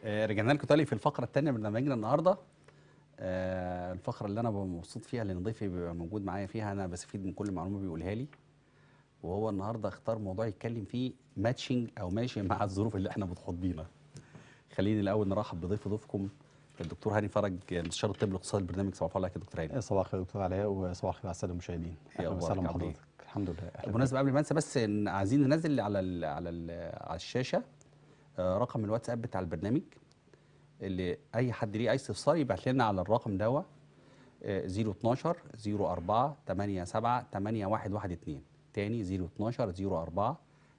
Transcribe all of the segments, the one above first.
آه، رجعنا لكم تاني في الفقره الثانيه من برنامجنا النهارده آه، الفقره اللي انا ببقى مبسوط فيها لان ضيفي بيبقى موجود معايا فيها انا بستفيد من كل معلومه بيقولها لي وهو النهارده اختار موضوع يتكلم فيه ماتشنج او ماشي مع الظروف اللي احنا بتحط بينا خليني الاول نرحب بضيف ضيفكم الدكتور هاني فرج مستشار الطب الاقتصادي البرنامج صباح الفل عليك يا دكتور هاني صباح الخير دكتور علاء وصباح الخير على الساده المشاهدين إيه اهلا أخبارك؟ وسهلا عامل إيه؟ بحضرتك الحمد لله اهلا بالمناسبه قبل ما انسى بس ان عايزين ننزل على ال على ال على الشاشه آه، رقم الواتساب بتاع البرنامج اللي اي حد ليه اي استفسار يبعت لنا على الرقم دوا آه، 012 04 87 8112 تاني 012 04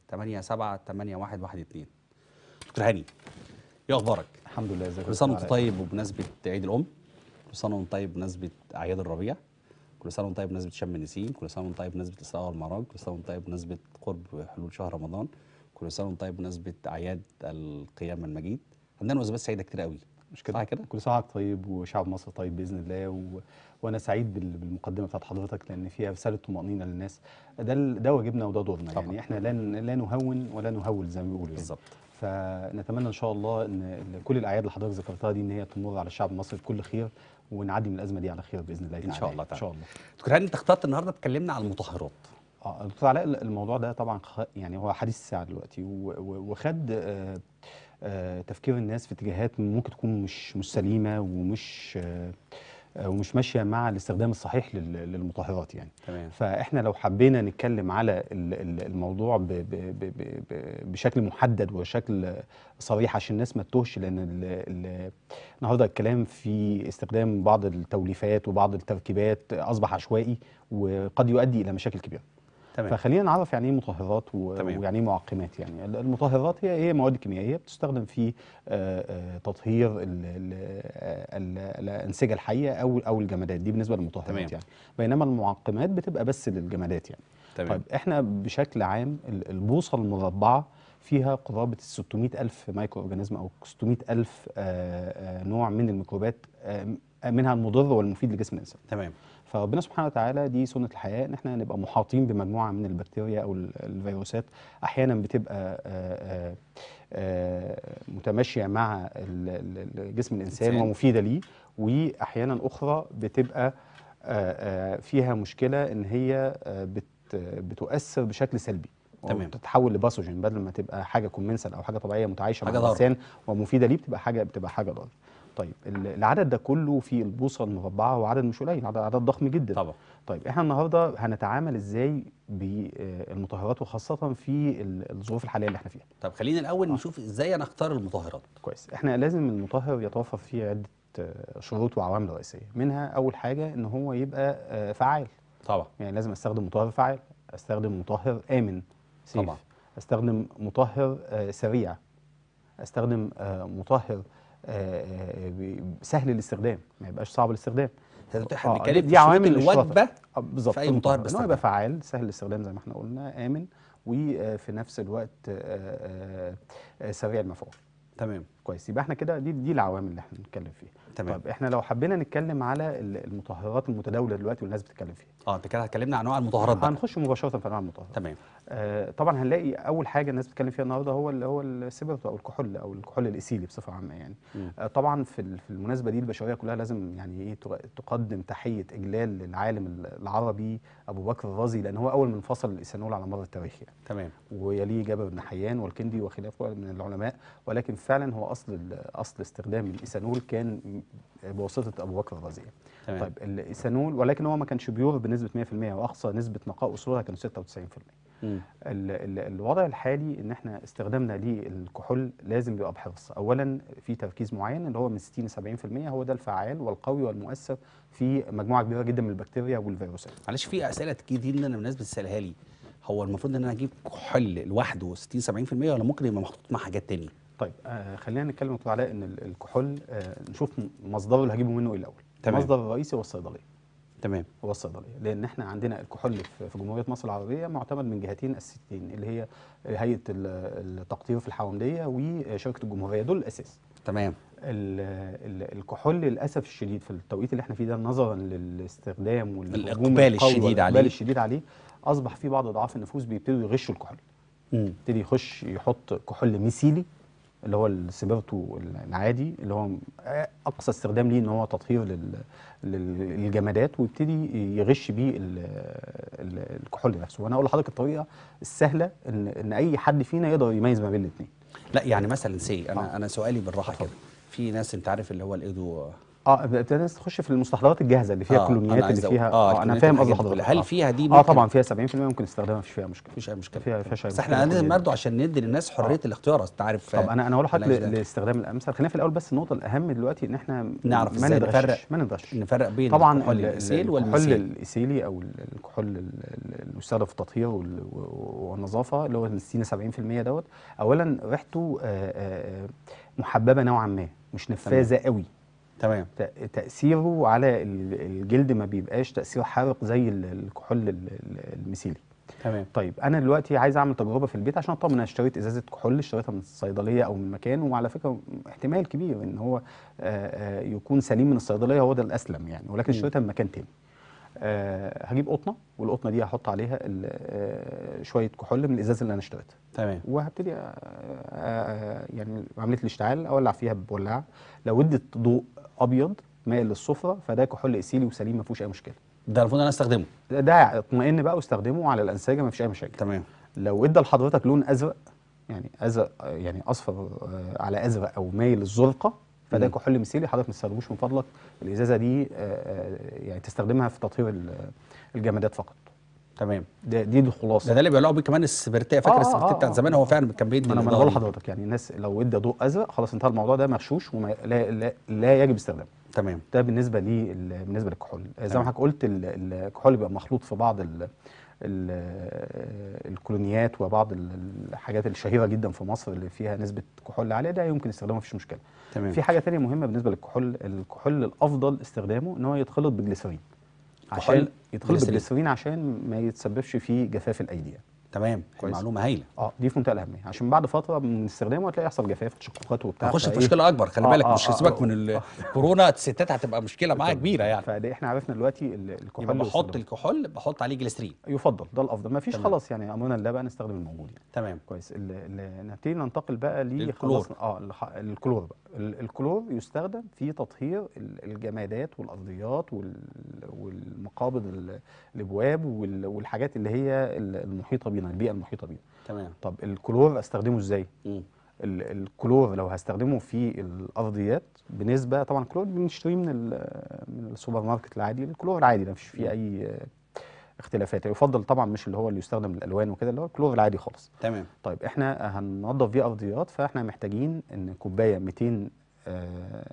87 8112 دكتور هاني ايه اخبارك؟ الحمد لله ازيك يا كل سنه دكتور وانت علاء؟ طيب وبمناسبه عيد الام كل سنه وانت طيب بمناسبه اعياد الربيع كل سنه وانت طيب بمناسبه شم النسيم كل سنه وانت طيب بمناسبه الاسراء والمعراج كل سنه وانت طيب بمناسبه قرب حلول شهر رمضان كل سنه وانت طيب بمناسبه اعياد القيامه المجيد عندنا مناسبات سعيده كتير قوي مش كده صح كده كل سنه وحضرتك طيب وشعب مصر طيب باذن الله و... وانا سعيد بال... بالمقدمه بتاعت حضرتك لان فيها رساله طمانينه للناس ده ال- ده واجبنا وده دورنا طبعاً. يعني احنا لا ن- لا نهون ولا نهول زي ما بيقولوا يعني. بالظبط فنتمنى ان شاء الله ان ال- كل الاعياد اللي حضرتك ذكرتها دي ان هي تمر على الشعب المصري بكل خير ونعدي من الازمه دي على خير باذن الله إن تعالى شاء الله ان تعالى. شاء الله دكتور هاني انت اخترت النهارده تكلمنا عن المطهرات اه دكتور علاء الموضوع ده طبعا خ- يعني هو حديث الساعه دلوقتي و- و- وخد آه، آه، تفكير الناس في اتجاهات ممكن تكون مش مش سليمه ومش آه، آه، ومش ماشيه مع الاستخدام الصحيح لل- للمطهرات يعني تمام فاحنا لو حبينا نتكلم على ال- ال- الموضوع ب- ب- ب- ب- ب- بشكل محدد وشكل صريح عشان الناس ما تتوهش لان ال- ال- النهارده الكلام في استخدام بعض التوليفات وبعض التركيبات اصبح عشوائي وقد يؤدي الى مشاكل كبيره تمام فخلينا نعرف يعني ايه مطهرات و- تمام. ويعني ايه معقمات يعني ال- المطهرات هي هي مواد كيميائيه بتستخدم في آه، آه، تطهير ال- ال- آه، ال- الانسجه الحيه او او الجمادات دي بالنسبه للمطهرات تمام. يعني بينما المعقمات بتبقى بس للجمادات يعني تمام طيب احنا بشكل عام ال- البوصه المربعه فيها قرابه ال 600 الف مايكرو اورجانيزم او 600 الف آه، آه، نوع من الميكروبات آه، منها المضر والمفيد لجسم الانسان تمام فربنا سبحانه وتعالى دي سنه الحياه ان احنا نبقى محاطين بمجموعه من البكتيريا او ال- الفيروسات احيانا بتبقى آه، آه، آه، متماشيه مع ال- ال- جسم الانسان إنسان. ومفيده ليه واحيانا اخرى بتبقى آه، آه، فيها مشكله ان هي آه، بت بتؤثر بشكل سلبي تمام. بتتحول لباثوجين بدل ما تبقى حاجه كومنسال او حاجه طبيعيه متعايشه مع حاجة ضارة. الانسان ومفيده ليه بتبقى حاجه بتبقى حاجه ضاره طيب ال- العدد ده كله في البوصه المربعه هو عدد مش قليل عدد, عدد ضخم جدا طبعا طيب احنا النهارده هنتعامل ازاي بالمطهرات وخاصه في ال- الظروف الحاليه اللي احنا فيها طب خلينا الاول نشوف ازاي انا اختار المطهرات كويس احنا لازم المطهر يتوفر فيه عده آه، شروط وعوامل رئيسيه منها اول حاجه ان هو يبقى آه، فعال طبعا يعني لازم استخدم مطهر فعال استخدم مطهر امن سيف طبعا. استخدم مطهر آه، سريع استخدم آه، مطهر آه، آه، ب- سهل الاستخدام ما يبقاش صعب الاستخدام احنا آه، بنتكلم دي في عوامل شروط الاشتراط. الوجبه آه، بالظبط في أي مطهر ان هو بستخدمه. يبقى فعال سهل الاستخدام زي ما احنا قلنا امن وفي نفس الوقت آه، آه، آه، سريع المفعول تمام كويس يبقى احنا كده دي دي العوامل اللي احنا بنتكلم فيها تمام طيب احنا لو حبينا نتكلم على ال- المطهرات المتداوله دلوقتي والناس بتتكلم فيها اه انت كده اتكلمنا عن انواع المطهرات بقى هنخش مباشره في انواع المطهرات تمام آه، طبعا هنلاقي اول حاجه الناس بتتكلم فيها النهارده هو اللي هو السيبرتو او الكحول او الكحول الايثيلي بصفه عامه يعني مم. آه، طبعا في ال- في المناسبه دي البشريه كلها لازم يعني ايه تق- تقدم تحيه اجلال للعالم ال- العربي ابو بكر الرازي لان هو اول من فصل الايثانول على مر التاريخ يعني تمام ويليه جابر بن حيان والكندي وخلافه من العلماء ولكن فعلا هو اصل ال- اصل استخدام الايثانول كان بواسطه ابو بكر الرازي يعني. تمام طيب الايثانول ولكن هو ما كانش بيور بنسبه 100% واقصى نسبه نقاء اصولها كانوا 96% مم. ال ال الوضع الحالي ان احنا استخدامنا للكحول لازم يبقى بحرص اولا في تركيز معين اللي هو من 60 ل 70% هو ده الفعال والقوي والمؤثر في مجموعه كبيره جدا من البكتيريا والفيروسات معلش في اسئله كتير جدا الناس بتسالها لي هو المفروض ان انا اجيب كحول لوحده 60 70% ولا ممكن يبقى محطوط مع حاجات تانية طيب آه خلينا نتكلم دكتور علاء ان ال- الكحول آه نشوف م- مصدره اللي هجيبه منه ايه الاول تمام. المصدر الرئيسي هو الصيدليه تمام هو الصيدليه لان احنا عندنا الكحول في في جمهوريه مصر العربيه معتمد من جهتين اساسيتين اللي هي هيئه ال- التقطير في الحوامديه وشركه الجمهوريه دول الاساس تمام ال- ال- الكحول للاسف الشديد في التوقيت اللي احنا فيه ده نظرا للاستخدام والهجوم الإقبال القوي الشديد والإقبال عليه. الشديد عليه اصبح في بعض اضعاف النفوس بيبتدوا يغشوا الكحول مم. يبتدي يخش يحط كحول ميثيلي اللي هو السبرتو العادي اللي هو اقصى استخدام ليه ان هو تطهير لل- لل- للجمادات ويبتدي يغش بيه ال- ال- الكحول نفسه وانا اقول لحضرتك الطريقه السهله ان ان اي حد فينا يقدر يميز ما بين الاثنين لا يعني مثلا سي انا آه. انا سؤالي بالراحه كده في ناس انت عارف اللي هو الايدو اه ابتدينا ناس تخش في المستحضرات الجاهزه اللي فيها آه، كولونيات أنا اللي عايز أقول- فيها آه، انا الكولونيات فاهم قصد والحاجات دي حضرتك كلها. هل آه. فيها دي اه ممكن- طبعا فيها 70% ممكن نستخدمها مفيش فيها مشكله مفيش اي مشكله فيها فيها شيء بس احنا لازم برضه عشان ندي للناس حريه الاختيار أصل انت عارف طب انا انا هقول لحضرتك بلاش ل- ده. الاستخدام الامثل خلينا في الاول بس النقطه الاهم دلوقتي ان احنا نعرف ما إزاي نتغشش نفرق- ما نتغشش نفرق بين طبعا الكحول ال- ال- الإيثيل الكحول والميثيل الايثيلي او ال- الكحول ال- ال- اللي بيستخدم في التطهير وال- والنظافه اللي هو السينا 70% دوت اولا ريحته آه، آه، محببه نوعا ما مش نفاذه قوي تمام ت- تاثيره على ال- الجلد ما بيبقاش تاثير حارق زي ال- الكحول ال- ال- الميثيلي تمام طيب انا دلوقتي عايز اعمل تجربه في البيت عشان اطمن انا اشتريت ازازه كحول اشتريتها من الصيدليه او من مكان وعلى فكره احتمال كبير ان هو آه، آه، يكون سليم من الصيدليه هو ده الاسلم يعني ولكن مم. اشتريتها من مكان تاني آه، هجيب قطنه والقطنه دي هحط عليها ال- آه، شويه كحول من الازازه اللي انا اشتريتها تمام وهبتدي آه، آه، يعني عمليه الاشتعال اولع فيها بولاعه لو ادت ضوء ابيض مائل للصفرة فده كحول ايثيلي وسليم ما فيهوش اي مشكله ده المفروض انا استخدمه ده- ده اطمئن بقى واستخدمه على الانسجه ما فيش اي مشاكل تمام لو ادى لحضرتك لون ازرق يعني ازرق يعني اصفر آه، على ازرق او مايل للزرقه فده مم. كحول مثيلي حضرتك ما تستخدموش من فضلك الازازه دي آه، آه، يعني تستخدمها في تطهير ال- الجمادات فقط تمام ده دي الخلاصه ده ده اللي بيقولوا بيه كمان السبرتيه فاكر آه، آه، السبرتيه آه، بتاعت آه. زمان هو فعلا كان بيدي ما انا ما انا الإضاءة بقول دي. لحضرتك يعني الناس لو ادى ضوء ازرق خلاص انتهى الموضوع ده مغشوش وما لا, لا, لا يجب استخدامه تمام ده بالنسبه لي ال- بالنسبه للكحول زي تمام. ما حضرتك قلت ال- ال- الكحول بيبقى مخلوط في بعض ال ال الكولونيات وبعض ال- الحاجات الشهيره جدا في مصر اللي فيها نسبه كحول عاليه ده يمكن استخدامه مفيش مشكله تمام في حاجه تانية مهمه بالنسبه للكحول الكحول الافضل استخدامه ان هو يتخلط بالجليسرين عشان كحول يتخلط جليسرين. بالجليسرين عشان ما يتسببش في جفاف الايدي يعني. تمام كويس. معلومه هايله اه دي في منتهى الاهميه عشان بعد فتره من استخدامه هتلاقي يحصل جفاف تشققات وبتاع هنخش في فإيه؟ مشكله اكبر خلي آه، بالك آه، مش آه، سيبك آه. من الكورونا الستات هتبقى مشكله معايا كبيره يعني فده احنا عرفنا دلوقتي ال- الكحول يبقى اللي بحط يستخدمه. الكحول بحط عليه جليسرين يفضل ده الافضل ما فيش تمام. خلاص يعني امرنا لله بقى نستخدم الموجود يعني تمام كويس ال- ال- نبتدي ننتقل بقى ل للكلور. خلاص- اه الح- الكلور بقى ال- الكلور يستخدم في تطهير ال- الجمادات والارضيات وال- والمقابض ال- الابواب وال- والحاجات اللي هي ال- المحيطه بينا البيئه المحيطه بينا تمام طب الكلور استخدمه ازاي مم. ال- الكلور لو هستخدمه في الارضيات بنسبه طبعا الكلور بنشتريه من ال- من السوبر ماركت العادي الكلور العادي ده مفيش فيه اي آه، اختلافات يفضل طبعا مش اللي هو اللي يستخدم للالوان وكده اللي هو الكلور العادي خالص تمام طيب احنا هننظف بيه ارضيات فاحنا محتاجين ان كوبايه 200 آه،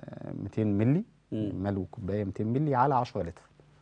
200 مللي مم. ملو كوبايه 200 مللي على 10 لتر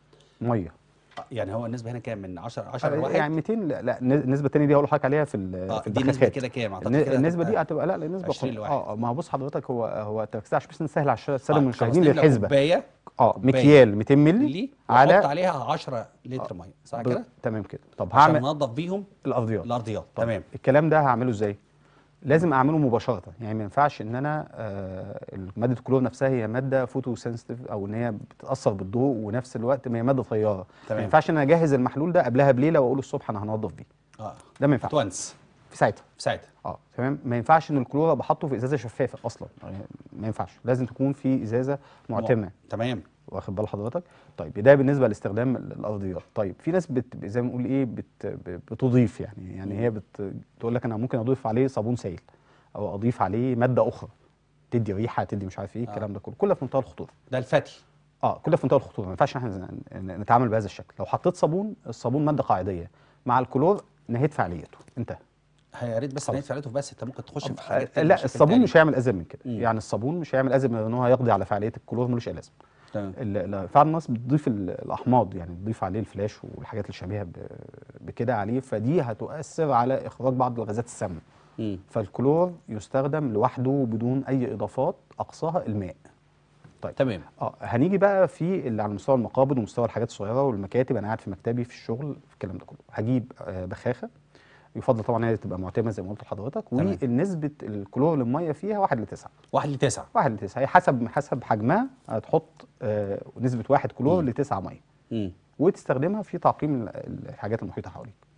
ميه يعني هو النسبه هنا كام من 10 10 آه، لواحد يعني 200 لا, لا النسبه الثانيه دي هقول لحضرتك عليها في ال- اه في دي نسبه الدخاخات كده كام اعتقد الن- كده النسبه دي هتبقى هتبقى لا لا النسبه 20 قل- لواحد. اه آه، ما بص حضرتك هو هو التركيز عشان بس نسهل على الش- الساده آه، المشاهدين خلاص نملى للحسبه كوبايه اه كوباية مكيال 200 مللي ملي على واحط عليها 10 لتر ميه صح ب- كده تمام كده طب عشان هعمل ننظف بيهم الارضيات الارضيات طب تمام الكلام ده هعمله ازاي لازم اعمله مباشره يعني ما ينفعش ان انا آه ماده الكلور نفسها هي ماده فوتو سنسيتيف او ان هي بتاثر بالضوء ونفس الوقت ما هي ماده طياره تمام. ما ينفعش ان انا اجهز المحلول ده قبلها بليله واقول الصبح انا هنضف بيه اه ده ما ينفعش توانس في ساعتها في ساعتها اه تمام ما ينفعش ان الكلور ابقى حاطه في ازازه شفافه اصلا يعني ما ينفعش لازم تكون في ازازه معتمه تمام واخد بال حضرتك طيب ده بالنسبه لاستخدام ال- الارضيات طيب في ناس بت زي ما نقول ايه بت ب- بتضيف يعني يعني هي بت بتقول لك انا ممكن اضيف عليه صابون سائل او اضيف عليه ماده اخرى تدي ريحه تدي مش عارف ايه الكلام ده كله كله في منتهى الخطوره ده الفتي اه كله في منتهى الخطوره ما ينفعش ان احنا ن- نتعامل بهذا الشكل لو حطيت صابون الصابون ماده قاعديه مع الكلور نهيت فعاليته انتهى يا ريت بس نهايه فعاليته بس انت ممكن تخش في حاجات آه، تانية لا بشكل الصابون تاني. مش هيعمل اذى من كده مم. يعني الصابون مش هيعمل اذى من ان هو هيقضي على فعاليه الكلور ملوش اي لازمه تمام ال- ال- فعلا الناس بتضيف ال- الاحماض يعني بتضيف عليه الفلاش والحاجات اللي شبيهه ب- بكده عليه فدي هتؤثر على اخراج بعض الغازات السامه مم. فالكلور يستخدم لوحده بدون اي اضافات اقصاها الماء طيب تمام اه هنيجي بقى في اللي على مستوى المقابض ومستوى الحاجات الصغيره والمكاتب انا قاعد في مكتبي في الشغل في الكلام ده كله هجيب آه بخاخه يفضل طبعا هي تبقى معتمه زي ما قلت لحضرتك تمام. ونسبه الكلور للميه فيها 1 ل 9 واحد لتسعه واحد لتسعة هي حسب حسب حجمها هتحط آه نسبة واحد كلور مم. لتسعة مية مم. وتستخدمها في تعقيم ال- الحاجات المحيطة حواليك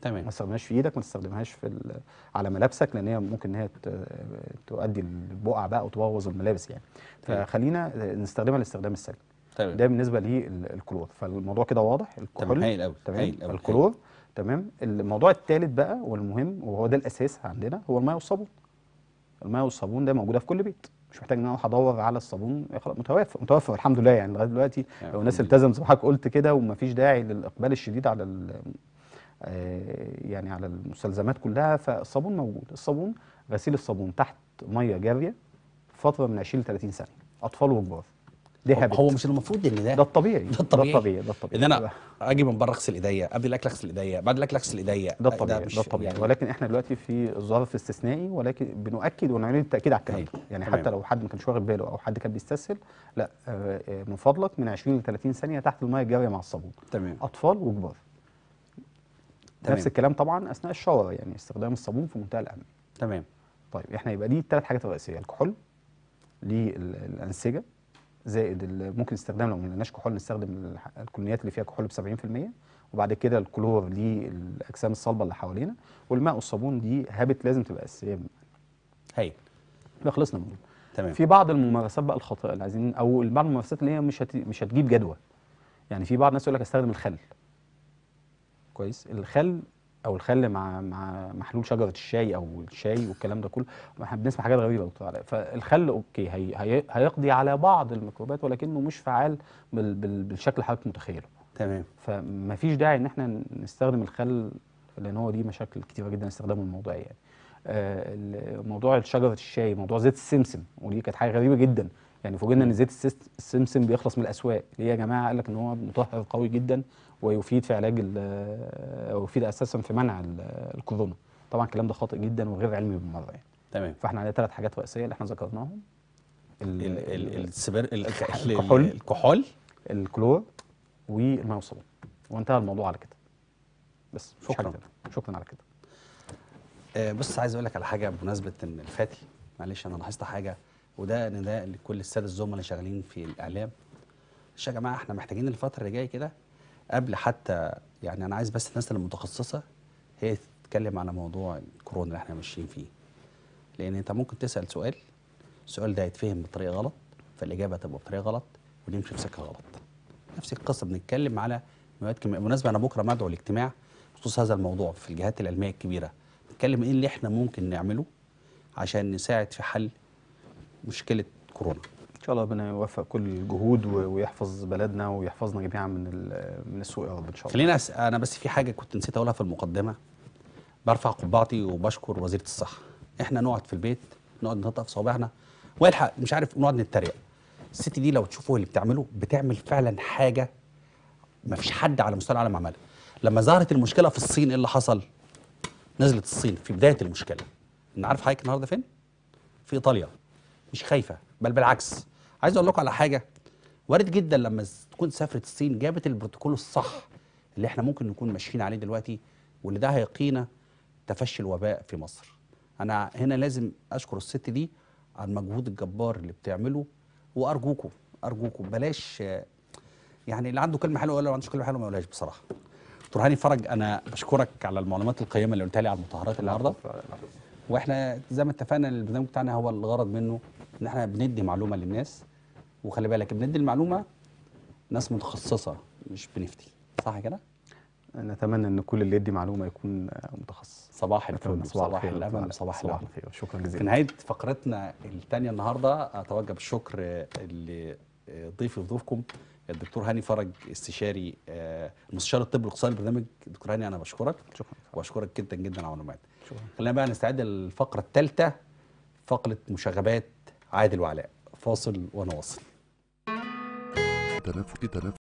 تمام ما تستخدمهاش في ايدك ما تستخدمهاش في ال- على ملابسك لان هي ممكن ان هي ت- تؤدي البقع بقى وتبوظ الملابس يعني تمام. فخلينا نستخدمها الاستخدام السلبي تمام ده بالنسبه للكلور فالموضوع كده واضح تمام الكحول هايل قوي تمام هايل قوي الكلور تمام الموضوع الثالث بقى والمهم وهو ده الاساس عندنا هو الماء والصابون الماء والصابون ده موجوده في كل بيت مش محتاج ان انا اروح ادور على الصابون خلاص متوفر متوفر الحمد لله يعني لغايه دلوقتي يعني لو الناس الحمد لله. التزمت زي ما حضرتك قلت كده ومفيش داعي للاقبال الشديد على ال- آه، يعني على المستلزمات كلها فالصابون موجود الصابون غسيل الصابون تحت ميه جاريه فتره من 20 ل 30 ثانيه اطفال وكبار دي هو- هابت هو مش المفروض ان ده ده الطبيعي ده الطبيعي. ده الطبيعي ده الطبيعي ان انا اجي من بره اغسل ايديا قبل الاكل اغسل ايديا بعد الاكل اغسل ايديا ده الطبيعي مش- ده الطبيعي يعني ولكن احنا دلوقتي في ظرف استثنائي ولكن بنؤكد ونعيد التاكيد على الكلام هايل. ده يعني تمام. حتى لو حد ما كانش واخد باله او حد كان بيستسهل لا آه، آه، من فضلك من 20 ل 30 ثانيه تحت الميه الجاريه مع الصابون تمام اطفال وكبار تمام. نفس الكلام طبعا اثناء الشاور يعني استخدام الصابون في منتهى الاهميه تمام طيب احنا يبقى دي الثلاث حاجات الرئيسيه الكحول للانسجه زائد ال- ممكن استخدام لو ما لقيناش كحول نستخدم الح- الكليات اللي فيها كحول ب 70% وبعد كده الكلور للاجسام الصلبه اللي حوالينا والماء والصابون دي هابت لازم تبقى اساسيه هايل يبقى خلصنا منه تمام في بعض الممارسات بقى الخاطئه اللي عايزين او بعض الممارسات اللي هي مش هت... مش هتجيب جدوى يعني في بعض الناس يقول لك استخدم الخل كويس الخل او الخل مع مع محلول شجره الشاي او الشاي والكلام ده كله احنا بنسمع حاجات غريبه يا دكتور علاء فالخل اوكي هي... هي... هيقضي على بعض الميكروبات ولكنه مش فعال بال... بال... بالشكل اللي حضرتك متخيله تمام فما فيش داعي ان احنا نستخدم الخل لان هو دي مشاكل كتيره جدا استخدامه الموضوعي يعني آه، ال- موضوع شجره الشاي موضوع زيت السمسم ودي كانت حاجه غريبه جدا يعني فوجئنا ان زيت السس- السمسم بيخلص من الاسواق ليه يا جماعه قال لك ان هو مطهر قوي جدا ويفيد في علاج ال- او يفيد اساسا في منع ال- الكورونا طبعا الكلام ده خاطئ جدا وغير علمي بالمره يعني تمام فاحنا عندنا ثلاث حاجات رئيسيه اللي احنا ذكرناهم ال ال السبر ال- ال- الكحول. الكحول الكلور والماء والصابون وانتهى الموضوع على كده بس مفيش حاجة شكراً. تانية. شكرا على كده آه، بص عايز اقول لك على حاجه بمناسبه ان الفاتي معلش انا لاحظت حاجه وده نداء لكل الساده الزملاء اللي شغالين في الاعلام مش يا جماعه احنا محتاجين الفتره اللي جايه كده قبل حتى يعني انا عايز بس الناس المتخصصه هي تتكلم على موضوع الكورونا اللي احنا ماشيين فيه لان انت ممكن تسال سؤال السؤال ده يتفهم بطريقه غلط فالاجابه تبقى بطريقه غلط ونمشي في سكه غلط نفس القصه بنتكلم على مواد كيميائيه بالمناسبه انا بكره مدعو لاجتماع بخصوص هذا الموضوع في الجهات العلميه الكبيره نتكلم ايه اللي احنا ممكن نعمله عشان نساعد في حل مشكله كورونا ان شاء الله ربنا يوفق كل الجهود و- ويحفظ بلدنا ويحفظنا جميعا من ال- من السوء يا رب ان شاء الله خلينا أس... انا بس في حاجه كنت نسيت اقولها في المقدمه برفع قبعتي وبشكر وزيره الصحه احنا نقعد في البيت نقعد ننطق في صوابعنا والحق مش عارف نقعد نتريق الست دي لو تشوفوا اللي بتعمله بتعمل فعلا حاجه ما فيش حد على مستوى العالم عملها لما ظهرت المشكله في الصين ايه اللي حصل نزلت الصين في بدايه المشكله ان عارف حضرتك النهارده فين في ايطاليا مش خايفه بل بالعكس عايز اقول لكم على حاجه وارد جدا لما ز- تكون سافرت الصين جابت البروتوكول الصح اللي احنا ممكن نكون ماشيين عليه دلوقتي واللي ده هيقينا تفشي الوباء في مصر انا هنا لازم اشكر الست دي على المجهود الجبار اللي بتعمله وارجوكم ارجوكم بلاش آه، يعني اللي عنده كلمه حلوه يقولها ما عندوش كلمه حلوه ما يقولهاش بصراحه دكتور هاني فرج انا بشكرك على المعلومات القيمه اللي قلتها لي على المطهرات النهارده واحنا زي ما اتفقنا إن البرنامج بتاعنا هو الغرض منه ان احنا بندي معلومه للناس وخلي بالك بندي المعلومه ناس متخصصه مش بنفتي صح كده نتمنى ان كل اللي يدي معلومه يكون آه، متخصص صباح نتمنى الفل صباح الامل وصباح صباح الامل الخير شكرا في جزيلا نهايه فقرتنا الثانيه النهارده اتوجه بالشكر آه، لضيفي وضيوفكم الدكتور هاني فرج استشاري آه، المستشار الطبي الاقتصادي البرنامج دكتور هاني انا بشكرك شكرا واشكرك جدا جدا على المعلومات شكرا خلينا بقى نستعد للفقره الثالثه فقره مشاغبات عادل وعلاء فاصل ونواصل تنفس تنفس